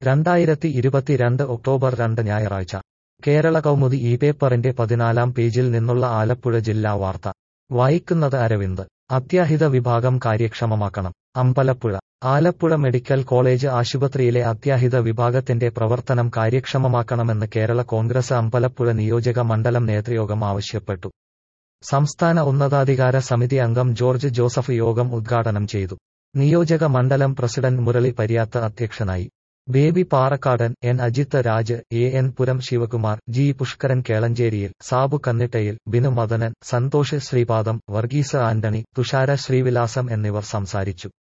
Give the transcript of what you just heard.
രണ്ടായിരത്തി ഇരുപത്തിരണ്ട് ഒക്ടോബർ രണ്ട് ഞായറാഴ്ച കേരള കൗമുദി ഈ പേപ്പറിന്റെ പതിനാലാം പേജിൽ നിന്നുള്ള ആലപ്പുഴ ജില്ലാ വാർത്ത വായിക്കുന്നത് അരവിന്ദ് അത്യാഹിത വിഭാഗം കാര്യക്ഷമമാക്കണം അമ്പലപ്പുഴ ആലപ്പുഴ മെഡിക്കൽ കോളേജ് ആശുപത്രിയിലെ അത്യാഹിത വിഭാഗത്തിന്റെ പ്രവർത്തനം കാര്യക്ഷമമാക്കണമെന്ന് കേരള കോൺഗ്രസ് അമ്പലപ്പുഴ നിയോജക മണ്ഡലം നേതൃയോഗം ആവശ്യപ്പെട്ടു സംസ്ഥാന ഉന്നതാധികാര സമിതി അംഗം ജോർജ് ജോസഫ് യോഗം ഉദ്ഘാടനം ചെയ്തു നിയോജക മണ്ഡലം പ്രസിഡന്റ് മുരളി പരിയാത്ത് അധ്യക്ഷനായി Baby Parakkadan N Ajith Raj A N Puram Sivakumar G Pushkaran കേളഞ്ചേരിയിൽ സാബു കന്നിട്ടയിൽ ബിനു മദനൻ സന്തോഷ് ശ്രീപാദം വർഗീസ് ആന്റണി തുഷാര ശ്രീവിലാസം എന്നിവർ സംസാരിച്ചു